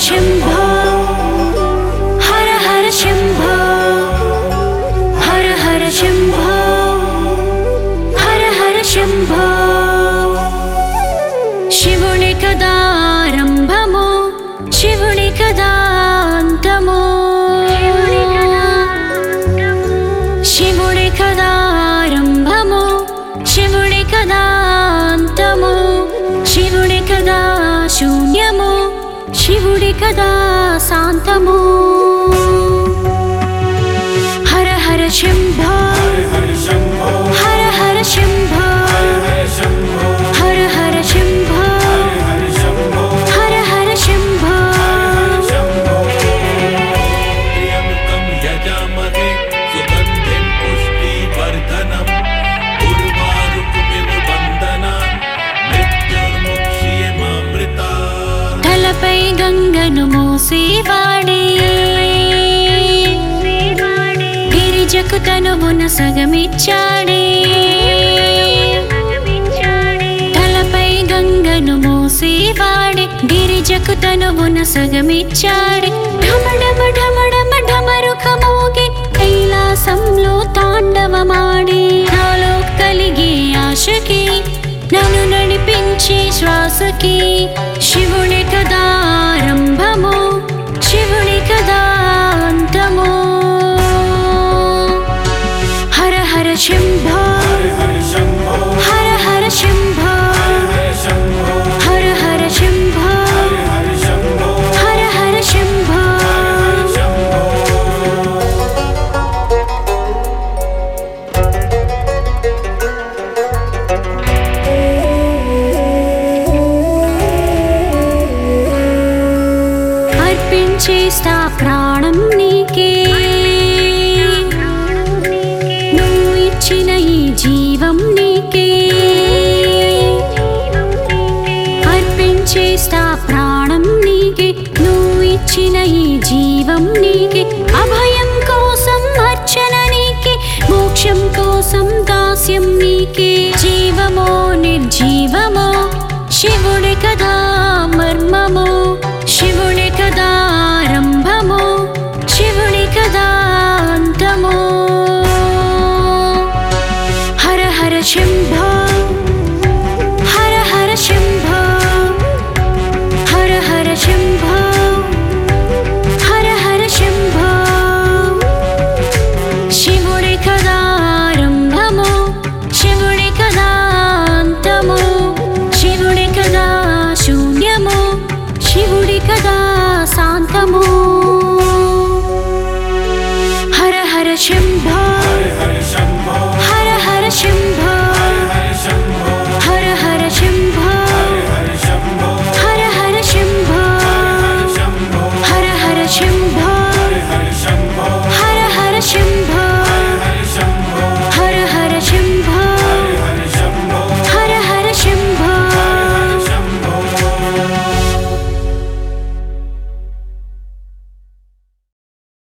శంభో హర హర శంభో హర హర శంభో హర హర శంభో శివుని కదారంభము శివుని కదాంతము శివుడి కదారంభము శివుడి కదాంతము శివుడి కదా శూన్యము శివుడి కదా శాంతము హర హర శంభో హర శంభో హర హర శంభో హర శంభో హర హర శంభో హర శంభో హర హర శంభో శంభో ప్రియముఖం యజామహే సుగంధిం పుష్టివర్ధనం ఉర్వారుకమివ బంధనాన్ మృత్యుర్ముక్ష్యమామృతా తలపై గంగను మోసేవాడే గిరిజకు తనువున సగమిచ్చాడే తలపై గంగను మోసేవాడే గిరిజకు తనువున సగమిచ్చాడే ఢమడమ ఢమడమ ఢమరుక మోగి కైలాసంలో తాండవమాడి నాలో కలిగే ఆశకి నన్ను నడిపించే శ్వాసకి శివుని కదారంభము శివుని కదాంతము హర హర శంభో హర శంభో హర హర శంభో హర శంభో హర హర శంభో హర శంభో హర హర శంభో హర శంభో అర్పించేస్తా ప్రాణం నీకే నువ్వు ఇచ్చిన ఈ జీవం నీకే అర్పించేస్తా ప్రాణం నీకే నువ్వు ఇచ్చిన ఈ జీవం నీకే అభయం కోసం అర్చన నీకే మోక్షం కోసం దాస్యం నీకే జీవమో నిర్జీవమో శివుడి కదా మర్మమో